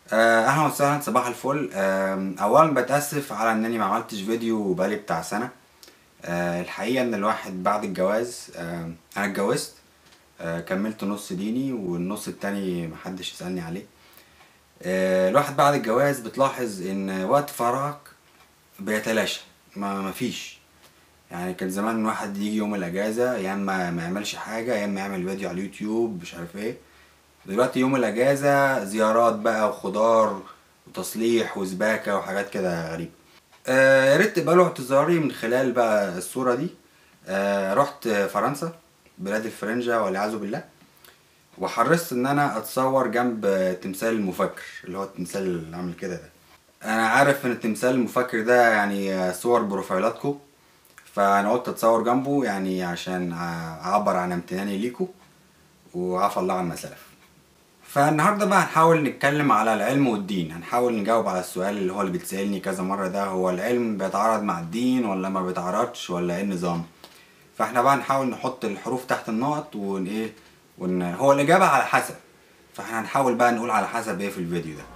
آه، اهلا وسهلا صباح الفل آم، اولا بتاسف على انني ما عملتش فيديو بقالي بتاع سنه آه، الحقيقه ان الواحد بعد الجواز آم، انا اتجوزت آه، كملت نص ديني والنص التاني محدش يسالني عليه آه، الواحد بعد الجواز بتلاحظ ان وقت فراغك بيتلاشى ما مفيش يعني كان زمان الواحد يجي يوم الاجازه يا اما ما يعملش حاجه يا اما يعمل فيديو على اليوتيوب مش عارف ايه دلوقتي يوم الاجازه زيارات بقى وخضار وتصليح وسباكه وحاجات كده غريبه آه، يا ريت تقبلوا اعتذاري من خلال بقى الصوره دي آه، رحت فرنسا بلاد الفرنجة والعياذ بالله وحرصت ان انا اتصور جنب تمثال المفكر اللي هو التمثال اللي عامل كده ده انا عارف ان التمثال المفكر ده يعني صور بروفايلاتكم فانا قلت اتصور جنبه يعني عشان اعبر عن امتناني ليكم وعفى الله عما سلف فالنهارده بقى هنحاول نتكلم على العلم والدين هنحاول نجاوب على السؤال اللي هو اللي بتسألني كذا مرة ده هو العلم بيتعارض مع الدين ولا ما بيتعارضش ولا ايه النظام فاحنا بقى نحاول نحط الحروف تحت النقط ون ايه ون... هو الإجابة على حسب فاحنا هنحاول بقى نقول على حسب ايه في الفيديو ده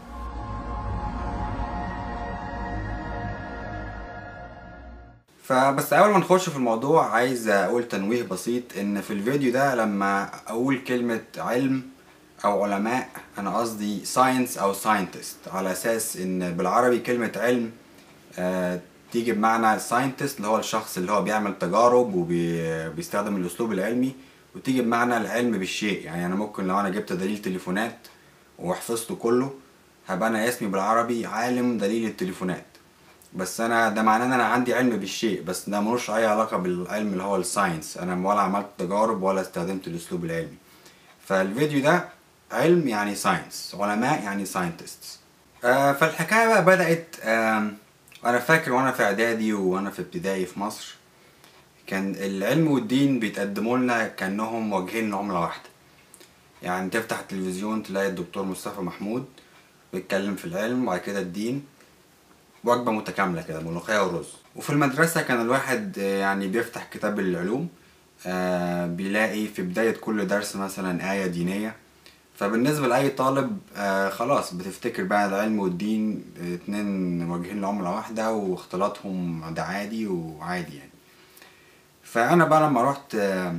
فبس اول ما نخش في الموضوع عايز اقول تنويه بسيط ان في الفيديو ده لما اقول كلمة علم او علماء انا قصدي ساينس او ساينتست على اساس ان بالعربي كلمة علم آه تيجي بمعنى ساينتست اللي هو الشخص اللي هو بيعمل تجارب وبيستخدم الاسلوب العلمي وتيجي بمعنى العلم بالشيء يعني انا ممكن لو انا جبت دليل تليفونات وحفظته كله هبقى انا اسمي بالعربي عالم دليل التليفونات بس انا ده معناه ان انا عندي علم بالشيء بس ده ملوش اي علاقه بالعلم اللي هو الساينس انا ولا عملت تجارب ولا استخدمت الاسلوب العلمي فالفيديو ده علم يعني ساينس علماء يعني ساينتست آه فالحكايه بقى بدات آه انا فاكر وانا في اعدادي وانا في ابتدائي في مصر كان العلم والدين بيتقدموا لنا كانهم وجهين لعمله واحده يعني تفتح التلفزيون تلاقي الدكتور مصطفى محمود بيتكلم في العلم وبعد كده الدين وجبة متكاملة كده ملوخية ورز وفي المدرسة كان الواحد يعني بيفتح كتاب العلوم آه بيلاقي في بداية كل درس مثلا آية دينية فبالنسبة لأي طالب آه خلاص بتفتكر بقى العلم والدين اتنين وجهين لعملة واحدة واختلاطهم ده عادي وعادي يعني فأنا بقى لما رحت آه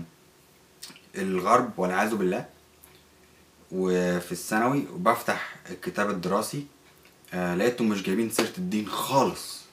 الغرب والعياذ بالله وفي الثانوي وبفتح الكتاب الدراسي آه لقيتهم مش جايبين سيرة الدين خالص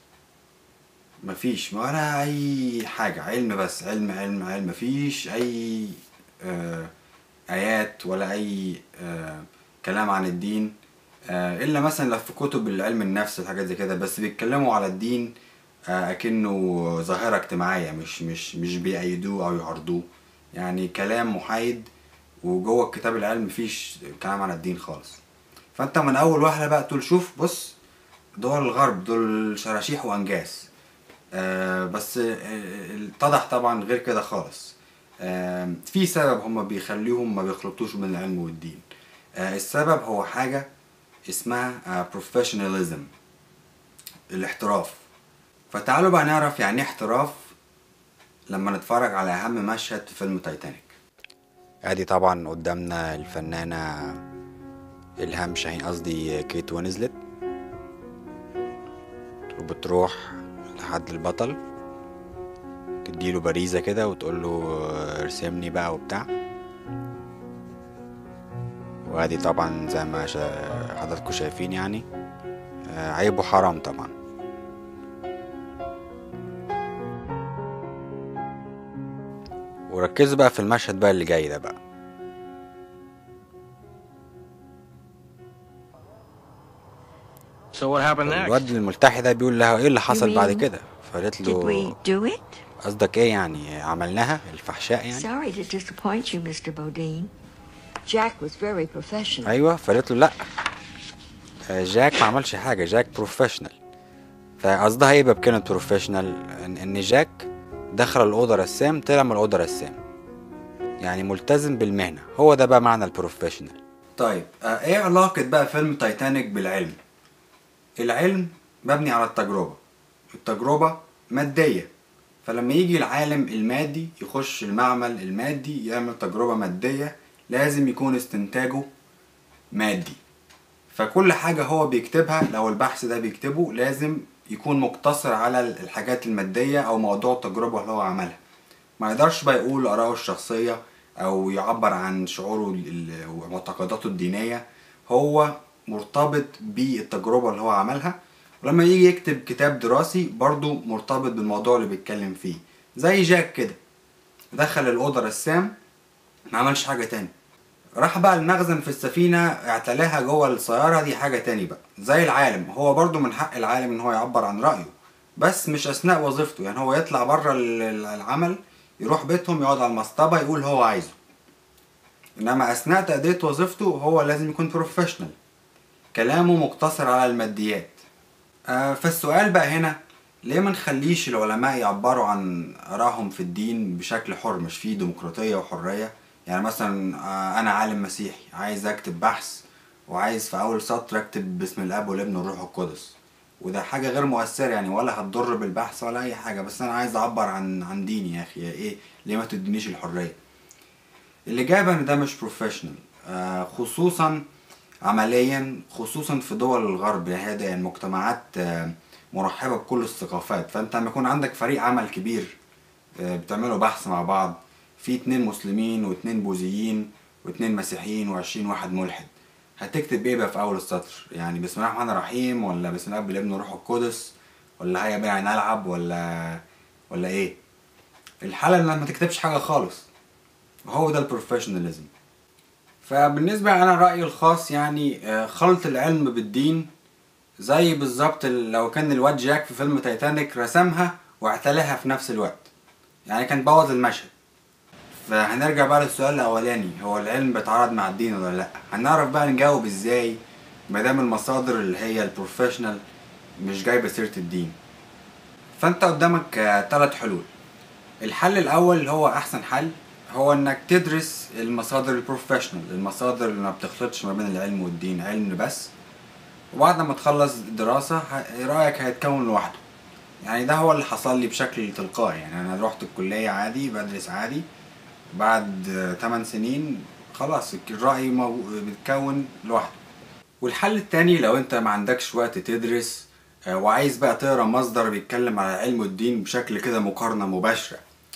مفيش ولا أي حاجة علم بس علم علم علم مفيش أي آه آيات ولا أي آه كلام عن الدين آه إلا مثلا لو في كتب العلم النفس وحاجات زي كده بس بيتكلموا على الدين آه أكنه ظاهرة اجتماعية مش مش مش بيأيدوه أو يعرضوه يعني كلام محايد وجوه الكتاب العلم مفيش كلام عن الدين خالص فانت من اول واحده بقى تقول شوف بص دول الغرب دول شراشيح وانجاس آه بس آه اتضح طبعا غير كده خالص آه في سبب هما بيخليهم ما بيخلطوش بين العلم والدين آه السبب هو حاجة اسمها آه professionalism الاحتراف فتعالوا بقى نعرف يعني ايه احتراف لما نتفرج على اهم مشهد في فيلم تايتانيك ادي طبعا قدامنا الفنانة إلهام شاهين قصدي كيت وينزلت وبتروح لحد البطل تديله باريزة كده وتقول له ارسمني بقى وبتاع وادي طبعا زي ما شا... حضراتكم شايفين يعني عيب وحرام طبعا وركزوا بقى في المشهد بقى اللي جاي ده بقى So what happened next? الواد الملتحي ده بيقول لها ايه اللي حصل بعد كده فقالت Did له we do it? قصدك ايه يعني عملناها الفحشاء يعني Sorry to disappoint you, Mr. Bodine. Jack was very professional. ايوه فقالت له لا آه، جاك ما عملش حاجه جاك بروفيشنال فقصدها ايه بقى بكلمه بروفيشنال ان إن جاك دخل الاوضه رسام طلع من الاوضه رسام يعني ملتزم بالمهنه هو ده بقى معنى البروفيشنال طيب آه، ايه علاقه بقى فيلم تايتانيك بالعلم العلم مبني على التجربه التجربه ماديه فلما يجي العالم المادي يخش المعمل المادي يعمل تجربة مادية لازم يكون استنتاجه مادي فكل حاجة هو بيكتبها لو البحث ده بيكتبه لازم يكون مقتصر على الحاجات المادية أو موضوع التجربة اللي هو عملها ما يقدرش بقى يقول آراءه الشخصية أو يعبر عن شعوره ال- ال- ومعتقداته الدينية هو مرتبط بالتجربة اللي هو عملها ولما يجي يكتب كتاب دراسي برضو مرتبط بالموضوع اللي بيتكلم فيه زي جاك كده دخل الأوضة رسام ما عملش حاجة تاني راح بقى المخزن في السفينة اعتلاها جوه السيارة دي حاجة تاني بقى زي العالم هو برضو من حق العالم ان هو يعبر عن رأيه بس مش اثناء وظيفته يعني هو يطلع بره ال- ال- العمل يروح بيتهم يقعد على المصطبة يقول هو عايزه انما اثناء تأدية وظيفته هو لازم يكون بروفيشنال كلامه مقتصر على الماديات آه، فالسؤال بقى هنا ليه ما نخليش العلماء يعبروا عن آرائهم في الدين بشكل حر مش فيه ديمقراطية وحرية يعني مثلا آه، أنا عالم مسيحي عايز أكتب بحث وعايز في أول سطر أكتب باسم الأب والابن والروح القدس وده حاجة غير مؤثرة يعني ولا هتضر بالبحث ولا أي حاجة بس أنا عايز أعبر عن عن ديني يا أخي إيه ليه ما تدينيش الحرية الإجابة إن ده مش بروفيشنال خصوصا عمليا خصوصا في دول الغرب يعني هذه المجتمعات آه، مرحبة بكل الثقافات فأنت لما يكون عندك فريق عمل كبير آه، بتعملوا بحث مع بعض في اتنين مسلمين واتنين بوذيين واتنين مسيحيين وعشرين واحد ملحد هتكتب ايه بقى في أول السطر يعني بسم الله الرحمن الرحيم ولا بسم الله بالابن والروح القدس ولا هيا بينا نلعب ولا ولا ايه الحالة انك ما تكتبش حاجة خالص وهو ده البروفيشناليزم فبالنسبة أنا رأيي الخاص يعني آه، خلط العلم بالدين زي بالظبط ال- لو كان الواد جاك في فيلم تايتانيك رسمها واعتلاها في نفس الوقت يعني كان بوظ المشهد فهنرجع بقى للسؤال الأولاني هو العلم بيتعارض مع الدين ولا لأ هنعرف بقى نجاوب ازاي مادام المصادر اللي هي البروفيشنال مش جايبة سيرة الدين فانت قدامك آه، تلات حلول الحل الاول هو احسن حل هو انك تدرس المصادر البروفيشنال المصادر اللي ما بتخلطش ما بين العلم والدين علم بس وبعد ما تخلص الدراسة ه- رأيك هيتكون لوحده يعني ده هو اللي حصل لي بشكل تلقائي يعني انا رحت الكلية عادي بدرس عادي بعد 8 سنين خلاص الرأي مو- بيتكون لوحده والحل التاني لو انت ما عندكش وقت تدرس آه، وعايز بقى تقرا مصدر بيتكلم على العلم والدين بشكل كده مقارنة مباشرة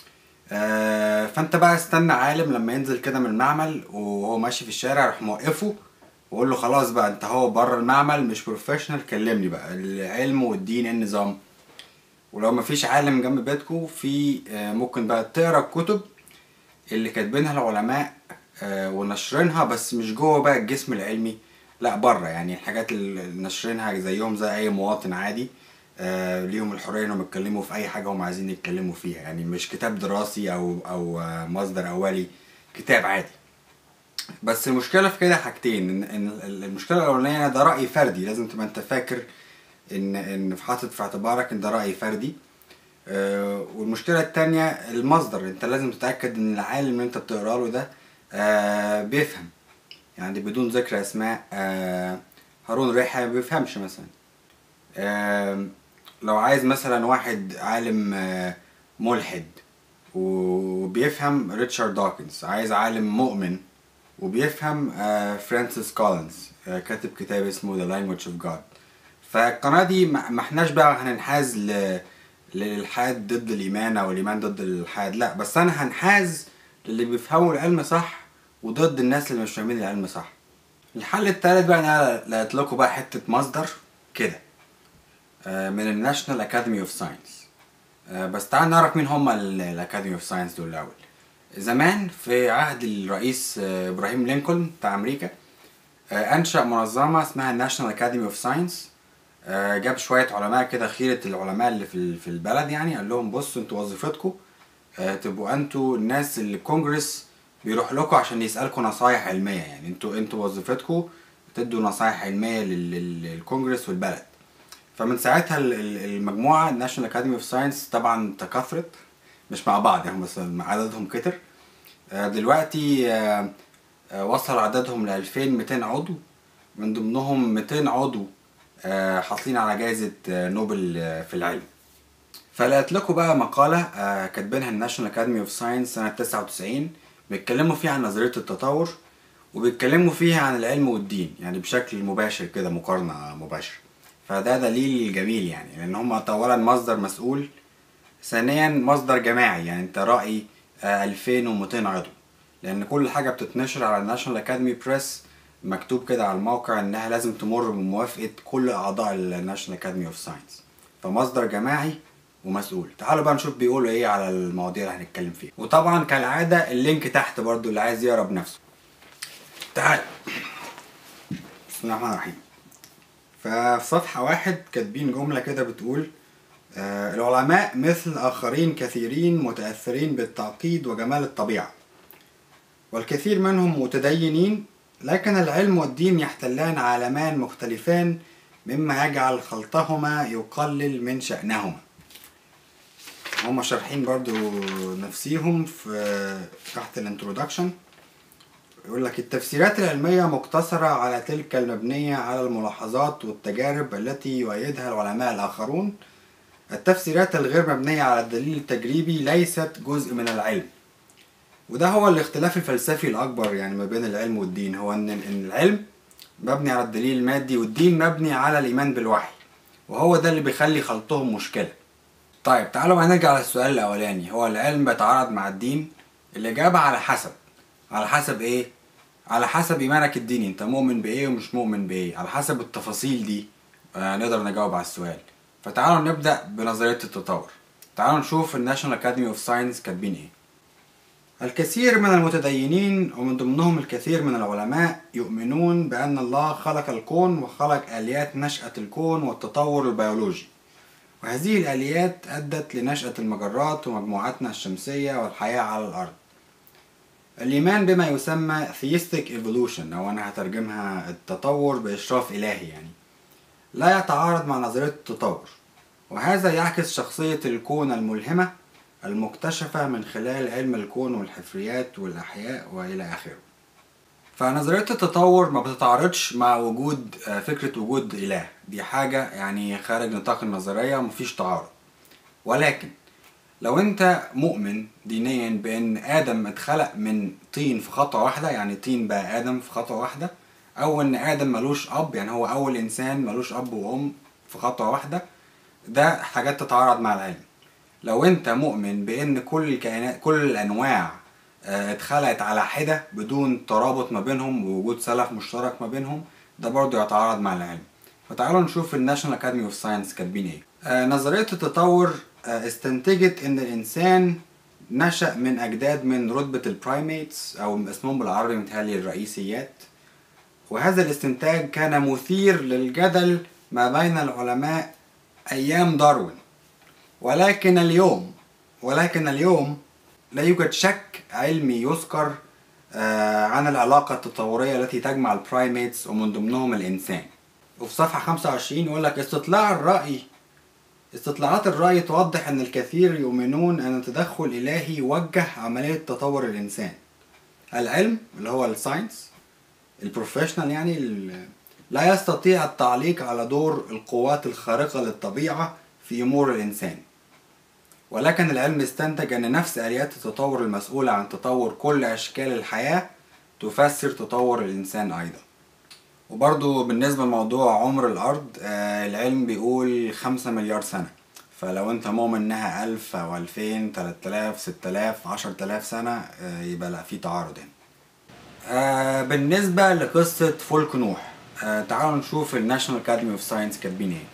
آه، فانت بقى استنى عالم لما ينزل كده من المعمل وهو ماشي في الشارع راح موقفه وقول له خلاص بقى انت هو بره المعمل مش بروفيشنال كلمني بقى العلم والدين ايه النظام ولو مفيش عالم جنب بيتكو في آه، ممكن بقى تقرا الكتب اللي كاتبينها العلماء آه، ونشرينها بس مش جوه بقى الجسم العلمي لا بره يعني الحاجات اللي نشرينها زيهم زي اي مواطن عادي آه، ليهم الحريه انهم يتكلموا في اي حاجه هم عايزين يتكلموا فيها يعني مش كتاب دراسي او او آه، مصدر اولي كتاب عادي بس المشكله في كده حاجتين ان إن المشكله الاولانيه ده راي فردي لازم تبقى انت فاكر ان ان في حاطط في اعتبارك ان ده راي فردي آه، والمشكله التانية المصدر انت لازم تتاكد ان العالم اللي انت بتقرا له ده آه، بيفهم يعني بدون ذكر اسماء آه، هارون ريحة ما بيفهمش مثلا آم، لو عايز مثلا واحد عالم آه، ملحد وبيفهم ريتشارد دوكنز عايز عالم مؤمن وبيفهم آه، فرانسيس كولينز آه، كاتب كتاب اسمه The Language of God فالقناة دي ما ما احناش بقى هننحاز ل... للإلحاد ضد الإيمان أو الإيمان ضد الإلحاد لا بس أنا هنحاز للي بيفهموا العلم صح وضد الناس اللي مش فاهمين العلم صح الحل التالت بقى انا لقيت لكم بقى حته مصدر كده آه، من الناشونال اكاديمي اوف ساينس بس تعال نعرف مين هم الاكاديمي اوف ساينس دول الاول زمان في عهد الرئيس آه، ابراهيم لينكولن بتاع امريكا آه، انشا منظمه اسمها الناشونال اكاديمي اوف ساينس جاب شويه علماء كده خيره العلماء اللي في ال- في البلد يعني قال لهم بصوا انتوا وظيفتكم آه، تبقوا انتوا الناس اللي الكونجرس بيروح لكم عشان يسألكم نصايح علمية يعني انتوا انتوا وظيفتكم تدوا نصايح علمية لل- لل- للكونجرس والبلد فمن ساعتها ال- ال- المجموعة الناشونال اكاديمي اوف ساينس طبعا تكاثرت مش مع بعض يعني بس عددهم كتر آه، دلوقتي آه، آه، وصل عددهم ل 2200 عضو من ضمنهم 200 عضو آه، حاصلين على جائزة آه، نوبل آه، في العلم فلقيت لكم بقى مقالة آه، كاتبينها الناشونال اكاديمي اوف ساينس سنة 99 بيتكلموا فيها عن نظرية التطور وبيتكلموا فيها عن العلم والدين يعني بشكل مباشر كده مقارنة مباشرة فده دليل جميل يعني لأن هم أولا مصدر مسؤول ثانيا مصدر جماعي يعني انت رأي آه، 2200 عضو لأن كل حاجة بتتنشر على الناشونال أكاديمي بريس مكتوب كده على الموقع إنها لازم تمر بموافقة كل أعضاء الناشونال أكاديمي أوف ساينس فمصدر جماعي ومسؤول تعالوا بقى نشوف بيقولوا ايه على المواضيع اللي هنتكلم فيها وطبعا كالعادة اللينك تحت برضو اللي عايز يقرا بنفسه تعال بسم الله الرحمن الرحيم ففي صفحة واحد كاتبين جملة كده بتقول آه العلماء مثل آخرين كثيرين متأثرين بالتعقيد وجمال الطبيعة والكثير منهم متدينين لكن العلم والدين يحتلان عالمان مختلفان مما يجعل خلطهما يقلل من شأنهما هم شارحين برضو نفسيهم في تحت الانترودكشن يقول لك التفسيرات العلمية مقتصرة على تلك المبنية على الملاحظات والتجارب التي يؤيدها العلماء الآخرون التفسيرات الغير مبنية على الدليل التجريبي ليست جزء من العلم وده هو الاختلاف الفلسفي الأكبر يعني ما بين العلم والدين هو إن إن العلم مبني على الدليل المادي والدين مبني على الإيمان بالوحي وهو ده اللي بيخلي خلطهم مشكلة طيب تعالوا بقى نرجع للسؤال الأولاني هو العلم بيتعارض مع الدين الإجابة على حسب على حسب إيه؟ على حسب إيمانك الديني أنت مؤمن بإيه ومش مؤمن بإيه على حسب التفاصيل دي آه نقدر نجاوب على السؤال فتعالوا نبدأ بنظرية التطور تعالوا نشوف الناشونال أكاديمي أوف ساينس كاتبين إيه الكثير من المتدينين ومن ضمنهم الكثير من العلماء يؤمنون بأن الله خلق الكون وخلق آليات نشأة الكون والتطور البيولوجي وهذه الآليات أدت لنشأة المجرات ومجموعاتنا الشمسية والحياة على الأرض الإيمان بما يسمى theistic evolution أو أنا هترجمها التطور بإشراف إلهي يعني لا يتعارض مع نظرية التطور وهذا يعكس شخصية الكون الملهمة المكتشفة من خلال علم الكون والحفريات والأحياء وإلى آخره فنظرية التطور ما بتتعارضش مع وجود آه، فكرة وجود إله دي حاجة يعني خارج نطاق النظرية ومفيش تعارض ولكن لو انت مؤمن دينيا بان ادم اتخلق من طين في خطوة واحدة يعني طين بقى ادم في خطوة واحدة او ان ادم ملوش اب يعني هو اول انسان ملوش اب وام في خطوة واحدة ده حاجات تتعارض مع العلم لو انت مؤمن بان كل الكائنات كل الانواع آه، اتخلقت على حدة بدون ترابط ما بينهم ووجود سلف مشترك ما بينهم ده برضو يتعارض مع العلم فتعالوا نشوف الناشونال اكاديمي اوف ساينس كاتبين ايه آه، نظرية التطور آه، استنتجت ان الانسان نشأ من اجداد من رتبة البرايميتس او اسمهم بالعربي متهيألي الرئيسيات وهذا الاستنتاج كان مثير للجدل ما بين العلماء ايام داروين ولكن اليوم ولكن اليوم لا يوجد شك علمي يذكر آه، عن العلاقة التطورية التي تجمع البرايميتس ومن ضمنهم الإنسان وفي صفحة 25 يقول لك استطلاع الرأي استطلاعات الرأي توضح أن الكثير يؤمنون أن تدخل إلهي وجه عملية تطور الإنسان العلم اللي هو الساينس البروفيشنال يعني ال- لا يستطيع التعليق على دور القوات الخارقة للطبيعة في أمور الإنسان ولكن العلم استنتج أن نفس آليات التطور المسؤولة عن تطور كل أشكال الحياة تفسر تطور الإنسان أيضا وبرضو بالنسبة لموضوع عمر الأرض آه، العلم بيقول خمسة مليار سنة فلو انت مؤمن انها ألف أو ألفين تلات آلاف ست آلاف عشر آلاف سنة آه، يبقى لا في تعارض هنا آه، بالنسبة لقصة فولك نوح آه، تعالوا نشوف الناشونال أكاديمي أوف ساينس كاتبين ايه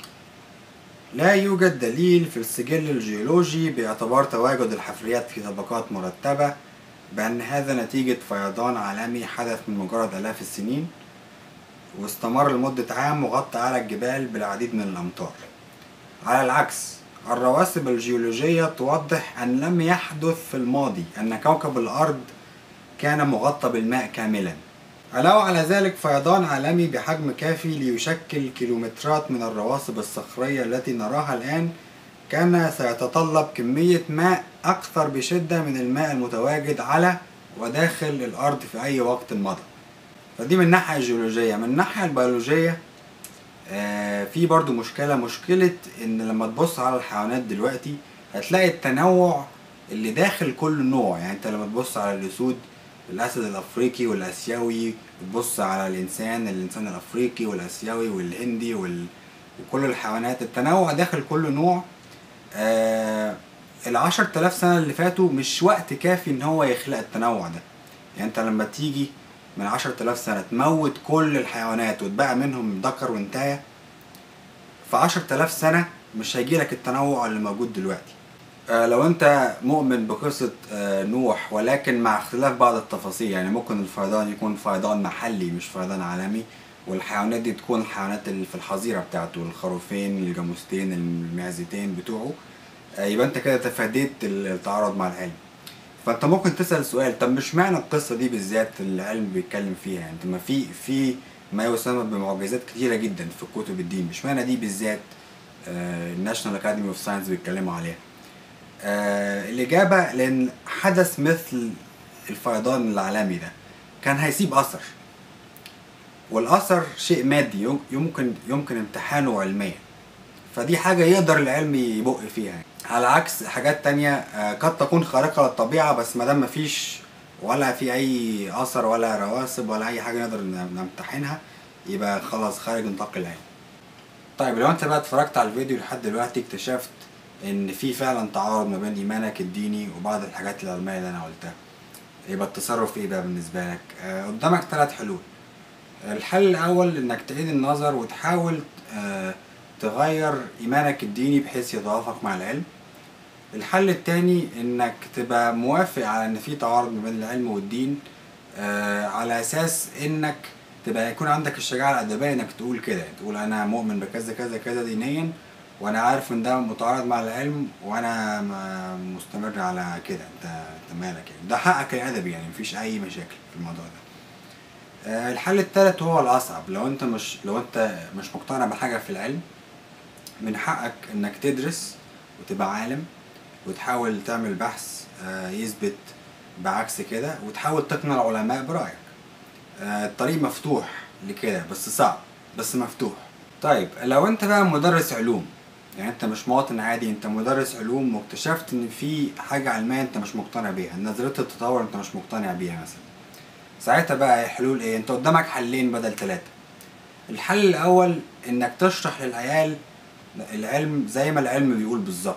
لا يوجد دليل في السجل الجيولوجي باعتبار تواجد الحفريات في طبقات مرتبة بأن هذا نتيجة فيضان عالمي حدث من مجرد آلاف السنين واستمر لمدة عام وغطى على الجبال بالعديد من الأمطار على العكس الرواسب الجيولوجية توضح أن لم يحدث في الماضي أن كوكب الأرض كان مغطى بالماء كاملا علاوة على ذلك فيضان عالمي بحجم كافي ليشكل كيلومترات من الرواسب الصخرية التي نراها الآن كان سيتطلب كمية ماء أكثر بشدة من الماء المتواجد على وداخل الأرض في أي وقت مضى فدي من الناحية الجيولوجية من الناحية البيولوجية آه، في برضو مشكلة مشكلة إن لما تبص على الحيوانات دلوقتي هتلاقي التنوع اللي داخل كل نوع يعني أنت لما تبص على الأسود الاسد الافريقي والاسيوي بتبص على الانسان الانسان الافريقي والاسيوي والهندي وال... وكل الحيوانات التنوع داخل كل نوع آه العشر تلاف سنة اللي فاتوا مش وقت كافي ان هو يخلق التنوع ده يعني انت لما تيجي من عشر تلاف سنة تموت كل الحيوانات وتبقى منهم ذكر وانتاية في عشر تلاف سنة مش هيجيلك التنوع اللي موجود دلوقتي آه لو انت مؤمن بقصة آه نوح ولكن مع اختلاف بعض التفاصيل يعني ممكن الفيضان يكون فيضان محلي مش فيضان عالمي والحيوانات دي تكون الحيوانات اللي في الحظيرة بتاعته الخروفين الجاموستين المعزتين بتوعه آه يبقى انت كده تفاديت التعارض مع العلم فانت ممكن تسأل سؤال طب مش معنى القصة دي بالذات اللي العلم بيتكلم فيها يعني ما في في ما يسمى بمعجزات كتيرة جدا في كتب الدين مش معنى دي بالذات الناشونال اكاديمي اوف ساينس بيتكلموا عليها آه الإجابة لأن حدث مثل الفيضان العالمي ده كان هيسيب أثر والأثر شيء مادي يمكن يمكن امتحانه علميا فدي حاجة يقدر العلم يبق فيها على عكس حاجات تانية آه قد تكون خارقة للطبيعة بس ما دام مفيش ولا في أي أثر ولا رواسب ولا أي حاجة نقدر نمتحنها يبقى خلاص خارج نطاق العلم طيب لو انت بقى اتفرجت على الفيديو لحد دلوقتي اكتشفت ان في فعلا تعارض ما بين ايمانك الديني وبعض الحاجات العلميه اللي انا قلتها يبقى التصرف ايه بقى بالنسبه لك آه قدامك ثلاث حلول الحل الاول انك تعيد النظر وتحاول آه تغير ايمانك الديني بحيث يتوافق مع العلم الحل التاني انك تبقى موافق على ان في تعارض ما بين العلم والدين آه على اساس انك تبقى يكون عندك الشجاعه الادبيه انك تقول كده تقول انا مؤمن بكذا كذا كذا دينيا وانا عارف ان ده متعارض مع العلم وانا مستمر على كده انت انت مالك يعني ده حقك الادبي يعني مفيش اي مشاكل في الموضوع ده أه الحل الثالث هو الاصعب لو انت مش لو انت مش مقتنع بحاجه في العلم من حقك انك تدرس وتبقى عالم وتحاول تعمل بحث أه يثبت بعكس كده وتحاول تقنع العلماء برايك أه الطريق مفتوح لكده بس صعب بس مفتوح طيب لو انت بقى مدرس علوم يعني انت مش مواطن عادي انت مدرس علوم واكتشفت ان في حاجة علمية انت مش مقتنع بيها نظرية التطور انت مش مقتنع بيها مثلا ساعتها بقى حلول ايه انت قدامك حلين بدل ثلاثة الحل الاول انك تشرح للعيال العلم زي ما العلم بيقول بالظبط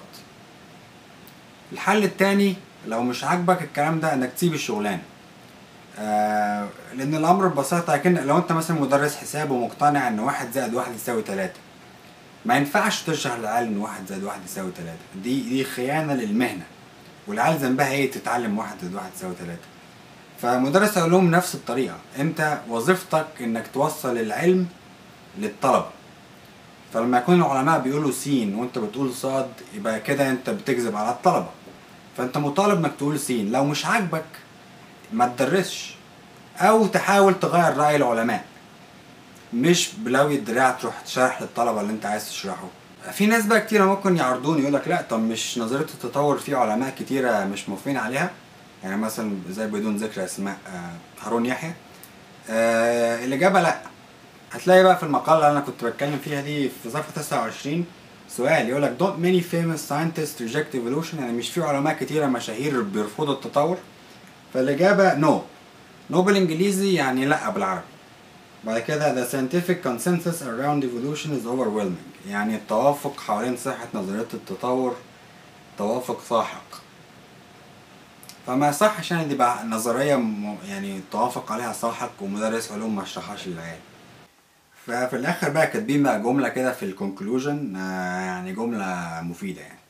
الحل التاني لو مش عاجبك الكلام ده انك تسيب الشغلانه آه لان الامر ببساطه لكن لو انت مثلا مدرس حساب ومقتنع ان واحد زائد واحد يساوي تلاتة ما ينفعش تشرح للعيال ان واحد زائد واحد يساوي تلاتة دي دي خيانه للمهنه والعيال ذنبها ايه تتعلم واحد زائد واحد يساوي تلاتة فمدرس علوم نفس الطريقه انت وظيفتك انك توصل العلم للطلبه فلما يكون العلماء بيقولوا سين وانت بتقول صاد يبقى كده انت بتكذب على الطلبه فانت مطالب انك تقول سين لو مش عاجبك ما تدرسش او تحاول تغير راي العلماء مش بلوي الدراع تروح تشرح للطلبه اللي انت عايز تشرحه في ناس بقى كتيره ممكن يعرضون يقول لك لا طب مش نظريه التطور في علماء كتيره مش موافقين عليها يعني مثلا زي بدون ذكر اسماء هارون يحيى آه الاجابه لا هتلاقي بقى في المقاله اللي انا كنت بتكلم فيها دي في صفحه 29 سؤال يقول لك don't many famous scientists reject evolution يعني مش في علماء كتيره مشاهير بيرفضوا التطور فالإجابة نو no. نو بالإنجليزي يعني لأ بالعربي بعد كده the scientific consensus around evolution is overwhelming يعني التوافق حوالين صحة نظرية التطور توافق ساحق فما يصحش يعني دي بقى نظرية يعني التوافق عليها ساحق ومدرس علوم ما شرحهاش للعيال ففي الآخر بقى كاتبين بقى جملة كده في الكونكلوجن يعني جملة مفيدة يعني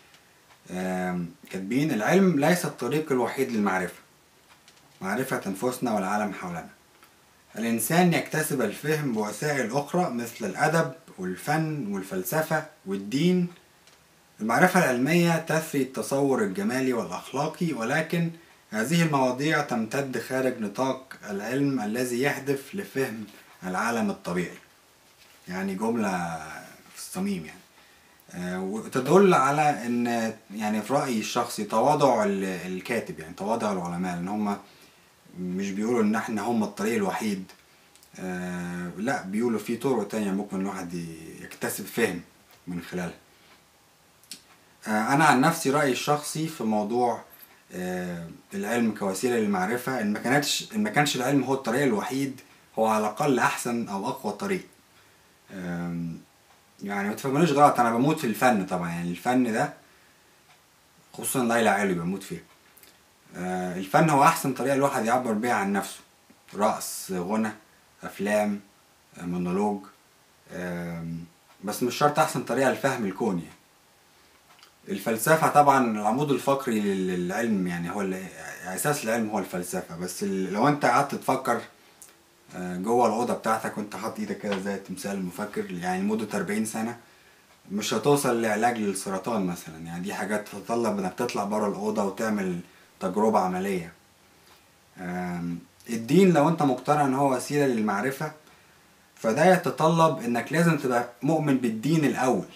كاتبين العلم ليس الطريق الوحيد للمعرفة معرفة أنفسنا والعالم حولنا الإنسان يكتسب الفهم بوسائل أخرى مثل الأدب والفن والفلسفة والدين المعرفة العلمية تثري التصور الجمالي والأخلاقي ولكن هذه المواضيع تمتد خارج نطاق العلم الذي يهدف لفهم العالم الطبيعي يعني جملة في الصميم يعني وتدل على ان يعني في رايي الشخصي تواضع الكاتب يعني تواضع العلماء ان هم مش بيقولوا ان احنا هم الطريق الوحيد آه لا بيقولوا في طرق تانية ممكن الواحد يكتسب فهم من خلالها آه انا عن نفسي رايي الشخصي في موضوع آه، العلم كوسيله للمعرفه ان ما كانتش ان ما كانش العلم هو الطريق الوحيد هو على الاقل احسن او اقوى طريق آم، يعني ما تفهمونيش غلط انا بموت في الفن طبعا يعني الفن ده خصوصا ليلى علوي بموت فيها آه، الفن هو احسن طريقه الواحد يعبر بيها عن نفسه رقص غنى افلام آه، مونولوج آم، بس مش شرط احسن طريقه لفهم الكون يعني الفلسفة طبعا العمود الفقري لل- للعلم يعني هو ال- أساس العلم هو الفلسفة بس ال- لو أنت قعدت تفكر آه، جوه الأوضة بتاعتك وأنت حاطط إيدك كده زي التمثال المفكر يعني لمدة 40 سنة مش هتوصل لعلاج للسرطان مثلا يعني دي حاجات تتطلب إنك تطلع بره الأوضة وتعمل تجربة عملية آم، الدين لو أنت مقتنع إن هو وسيلة للمعرفة فده يتطلب إنك لازم تبقى مؤمن بالدين الأول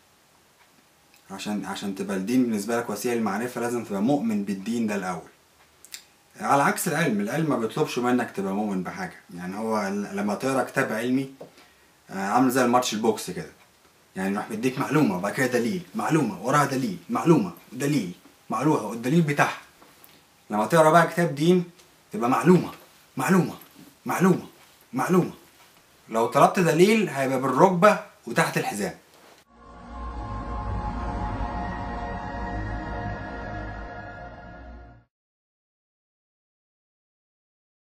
عشان عشان تبقى الدين بالنسبة لك وسيلة للمعرفة لازم تبقى مؤمن بالدين ده الأول على عكس العلم العلم ما بيطلبش منك تبقى مؤمن بحاجة يعني هو ل- لما تقرا كتاب علمي آه، عامل زي الماتش البوكس كده يعني يروح مديك معلومة وبعد كده دليل معلومة وراها دليل معلومة دليل معلومة والدليل بتاعها لما تقرا بقى كتاب دين تبقى معلومة معلومة معلومة معلومة لو طلبت دليل هيبقى بالركبة وتحت الحزام